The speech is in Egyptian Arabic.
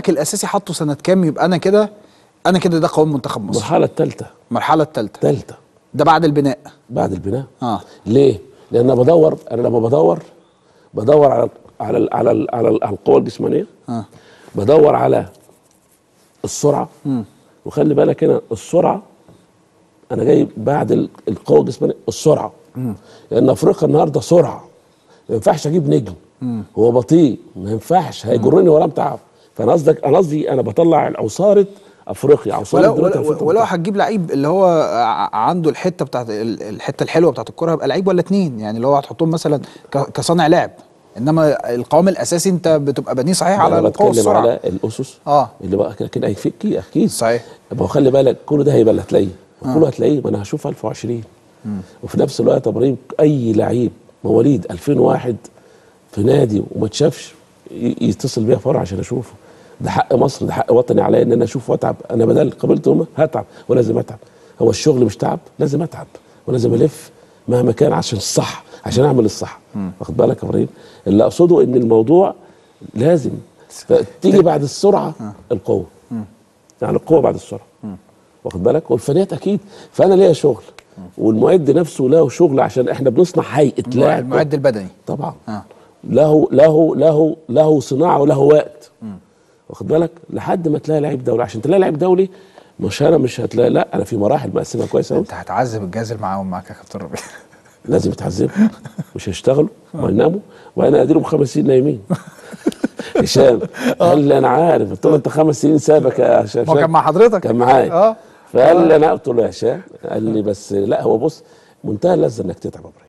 لك الاساسي حطه سنه كام يبقى انا كده انا كده ده قوام منتخب مصر المرحله الثالثه المرحله الثالثه ثالثه ده بعد البناء بعد البناء اه ليه؟ لان انا بدور انا لما بدور بدور على على ال على ال على, ال على القوه الجسمانيه اه بدور على السرعه وخلي بالك هنا السرعه انا جاي بعد ال- القوه الجسمانيه السرعه لان افريقيا النهارده سرعه ما ينفعش اجيب نجم هو بطيء ما ينفعش هيجرني وراه تعب فانا قصدك انا قصدي انا بطلع عصاره افريقيا عصاره ولو دلوقتي ولو, أفريقيا ولو هتجيب لعيب اللي هو ع- عنده الحته بتاعت ال- الحته الحلوه بتاعت الكوره هيبقى لعيب ولا اتنين يعني اللي هو هتحطهم مثلا ك- كصانع لعب انما القوام الاساسي انت بتبقى بنيه صحيح على انا القوه بتكلم والسرعه على الاسس اه اللي بقى لكن اكيد اكيد صحيح ما هو خلي بالك كل ده هيبقى اللي هتلاقيه كله هتلاقيه ما انا هشوف 1020 وفي نفس الوقت يا ابراهيم اي لعيب مواليد 2001 في نادي وما اتشافش ي- يتصل بيا فرع عشان اشوفه ده حق مصر ده حق وطني عليا ان انا اشوف واتعب انا بدل قبلت هم هتعب ولازم اتعب هو الشغل مش تعب لازم اتعب ولازم الف مهما كان عشان الصح عشان اعمل الصح واخد بالك يا ابراهيم اللي اقصده ان الموضوع لازم تيجي بعد السرعه القوه يعني القوه بعد السرعه واخد بالك والفنيات اكيد فانا ليا شغل والمعد نفسه له شغل عشان احنا بنصنع هيئه لاعب المعد البدني طبعا اه له له له له صناعه وله وقت واخد بالك لحد ما تلاقي لعيب دولي عشان تلاقي لعيب دولي مش انا مش هتلاقي لا انا في مراحل مقسمها كويس قوي انت هتعذب الجهاز المعاون معاك يا كابتن ربيع لازم يتعذبوا مش هيشتغلوا وهيناموا وانا اديلهم خمس سنين نايمين هشام قال لي انا عارف قلت له انت خمس سنين سابك يا هشام هو كان مع حضرتك كان معايا اه فقال لي انا قلت له يا هشام قال لي بس لا هو بص منتهى اللذه انك تتعب يا ابراهيم